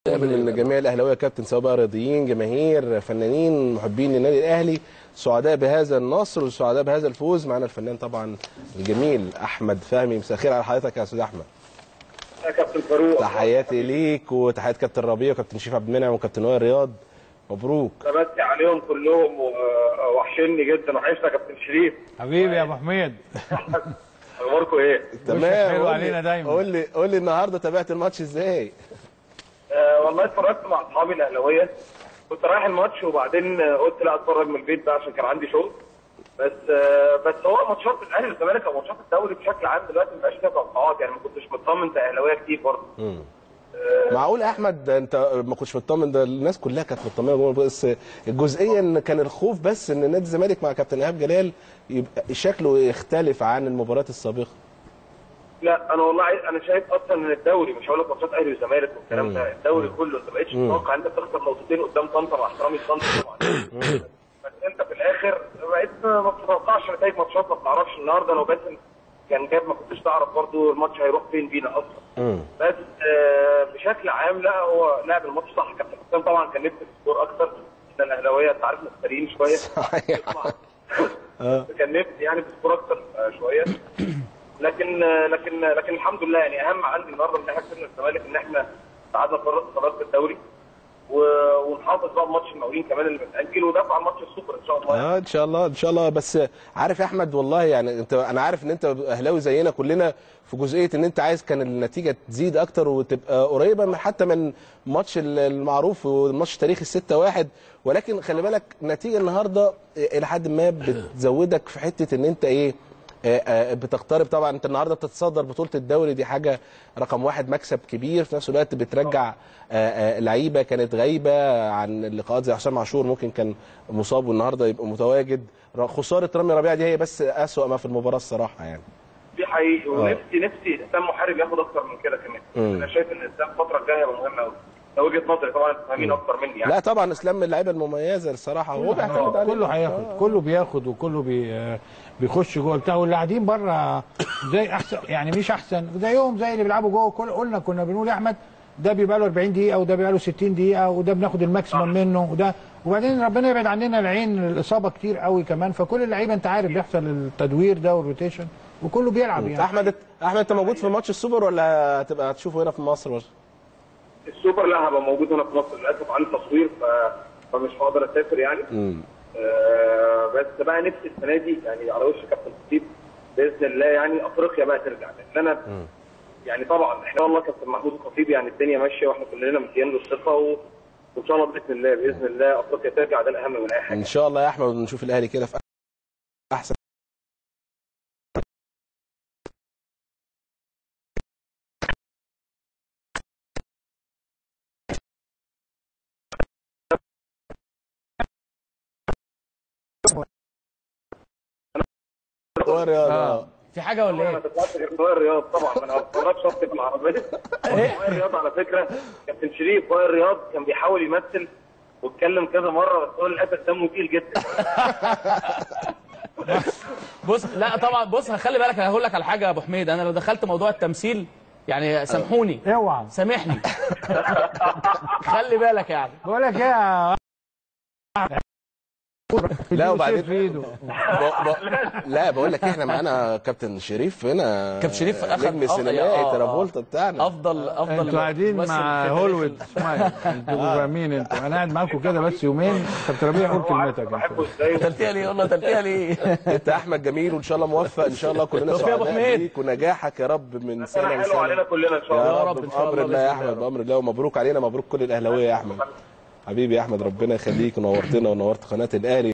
من جميع الاهلاويه كابتن سواء بقى رياضيين جماهير فنانين محبين للنادي الاهلي سعداء بهذا النصر وسعداء بهذا الفوز معنا الفنان طبعا الجميل احمد فهمي مساء الخير على حضرتك يا استاذ احمد يا كابتن فاروق تحياتي ليك وتحيات كابتن ربيع وكابتن شريف عبد المنعم وكابتن وائل رياض مبروك تمسي عليهم كلهم ووحشني جدا وحشنا كابتن شريف حبيبي يا ابو حميد اخباركم ايه؟ تمام حلو قول لي- علينا دايما. قول لي قول لي النهارده تابعت الماتش ازاي؟ آه والله اتفرجت مع اصحابي الاهلاويه كنت رايح الماتش وبعدين آه، قلت لا اتفرج من البيت بقى عشان كان عندي شغل بس آه بس هو ماتشات الاهلي والزمالك او ماتشات الدوري بشكل عام دلوقتي ما بقاش فيها توقعات يعني ما كنتش مطمن كاهلاويه كتير برضه معقول يا احمد انت ما كنتش مطمن ده الناس كلها كانت مطمنه جوه بس الجزئيه ان كان الخوف بس ان نادي الزمالك مع كابتن ايهاب جلال يبقى شكله يختلف عن المباريات السابقه لا انا والله عايز انا شايف اصلا ان الدوري مش هقول لك ماتشات اهلي وزمالك والكلام ده الدوري كله انت ما بقتش تتوقع انت بتخسر نقطتين قدام طنطا مع احترامي لطنطا طبعا بس انت في الاخر بقيت ما بتتوقعش نتائج ماتشات ما بتعرفش النهارده لو باسم كان جاب ما كنتش تعرف برضو الماتش هيروح فين بينا اصلا بس آه بشكل عام لا هو لعب الماتش صح كابتن حسام طبعا كان نفسه في سكور اكتر احنا الاهلاويه انت عارف مختارين شويه صحيح. كان نفسي يعني في سكور اكتر آه، شويه لكن آه، لكن لكن الحمد لله يعني اهم عندي النهارده من ناحيه سن الزمالك ان احنا تعادلنا خلاص الدوري و- ونحافظ بقى بماتش المقاولين كمان اللي متاجل ودافع عن ماتش السوبر ان شاء الله يعني. اه ان شاء الله ان شاء الله بس عارف يا احمد والله يعني انت انا عارف ان انت اهلاوي زينا كلنا في جزئيه ان انت عايز كان النتيجه تزيد اكتر وتبقى قريبه من حتى من ماتش ال- المعروف والماتش تاريخي الستة واحد ولكن خلي بالك النتيجه النهارده الى حد ما بتزودك في حته ان انت ايه آه، آه، بتقترب طبعا انت النهارده بتتصدر بطوله الدوري دي حاجه رقم واحد مكسب كبير في نفس الوقت بترجع آه، آه، لعيبه كانت غايبه عن اللقاءات زي حسام عاشور ممكن كان مصاب والنهارده يبقى متواجد ر- خساره رامي ربيعه دي هي بس اسوأ ما في المباراه الصراحه يعني دي حقيقي ونفسي نفسي اسلام محارب ياخد اكتر من كده كمان انا شايف ان اسلام الفتره الجايه هيبقى مهم قوي ده وجهه نظري طبعا انتوا فاهمين اكتر مني يعني لا طبعا اسلام من اللعيبه المميزه الصراحه هو بيعتمد عليه كله هياخد كله بياخد وكله بي آه، بيخش جوه بتاع واللي قاعدين بره زي احسن يعني مش احسن زيهم زي اللي بيلعبوا جوه كل قلنا كنا بنقول يا احمد ده بيبقى له 40 دقيقه وده بيبقى له 60 دقيقه وده بناخد الماكسيمم منه وده وبعدين ربنا يبعد عننا العين الاصابه كتير قوي كمان فكل اللعيبه انت عارف بيحصل التدوير ده والروتيشن وكله بيلعب يعني احمد احمد انت موجود في ماتش السوبر ولا هتبقى هتشوفه هنا في مصر ولا السوبر لا هبقى موجود هنا في مصر للاسف عندي تصوير ف... فمش هقدر اسافر يعني آه بس بقى نفسي السنه دي يعني على وش كابتن خطيب باذن الله يعني افريقيا بقى ترجع لان انا يعني طبعا احنا والله كابتن محمود الخطيب يعني الدنيا ماشيه واحنا كلنا مديين له الثقه و... وان شاء الله باذن الله باذن الله افريقيا ترجع ده الاهم من اي حاجه ان شاء الله يا احمد نشوف الاهلي كده في احسن اه في حاجه ولا ما ايه؟ تطلعش غير فوائد الرياض طبعا ما انا ما بتفرجش اصلا في العربيه فوائد الرياض على فكره كابتن شريف فوائد الرياض كان بيحاول يمثل واتكلم كذا مره بس هو للاسف دمه تقيل جدا بص لا طبعا بص خلي بالك هقول لك على حاجه يا ابو حميد انا لو دخلت موضوع التمثيل يعني سامحوني اوعى سامحني خلي بالك يعني بقول لك ايه يا لا وبعدين في ايده ب... ب... لا بقول لك احنا معانا كابتن شريف هنا كابتن شريف أخد- نجم آه، السينمائي آه، آه. ترافولتا بتاعنا افضل افضل انتوا قاعدين ممثل مع في تاريخ هوليوود اسمعي انتوا فاهمين انتوا انا قاعد معاكم كده بس يومين كابتن ربيع قول كلمتك انت بحبه ازاي تلتيه ليه والله تلتيه ليه انت احمد جميل وان شاء الله موفق ان شاء الله كلنا توفيق يا أبو سعداء حميد. بيك ونجاحك يا رب من سنه سنه حلوه علينا لسنه كلنا ان شاء الله يا رب رب إن شاء بامر الله الله يا بإذن الله. احمد بامر الله ومبروك علينا مبروك كل الاهلاويه يا احمد حبيبي يا احمد ربنا يخليك ونورتنا ونورت قناه الاهلي